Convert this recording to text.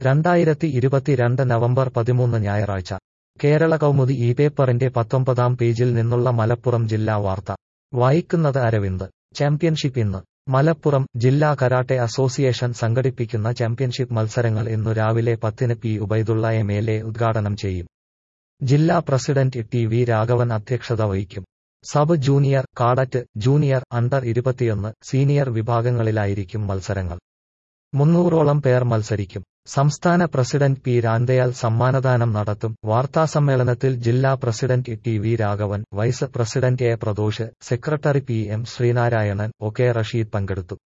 രണ്ടായിരത്തി ഇരുപത്തിരണ്ട് നവംബർ പതിമൂന്ന് ഞായറാഴ്ച കേരള കൗമുദി ഈ പേപ്പറിന്റെ പത്തൊമ്പതാം പേജിൽ നിന്നുള്ള മലപ്പുറം ജില്ലാ വാർത്ത വായിക്കുന്നത് അരവിന്ദ് ചാമ്പ്യൻഷിപ്പ് ഇന്ന് മലപ്പുറം ജില്ലാ കരാട്ടെ അസോസിയേഷൻ സംഘടിപ്പിക്കുന്ന ചാമ്പ്യൻഷിപ്പ് മത്സരങ്ങൾ ഇന്നു രാവിലെ പത്തിന് P Ubaidulla M L A ഉദ്ഘാടനം ചെയ്യും ജില്ലാ പ്രസിഡന്റ് ടി വി രാഘവൻ അധ്യക്ഷത വഹിക്കും sub junior cadet junior under ഇരുപത്തിയൊന്ന് സീനിയർ വിഭാഗങ്ങളിലായിരിക്കും മത്സരങ്ങൾ മുന്നൂറോളം പേർ മത്സരിക്കും സംസ്ഥാന പ്രസിഡന്റ് പി രാന്തയാൽ സമ്മാനദാനം നടത്തും വാർത്താസമ്മേളനത്തിൽ ജില്ലാ president T V Raghavan vice president A Pradosh secretary P M Sreenarayanan O K Rasheed പങ്കെടുത്തു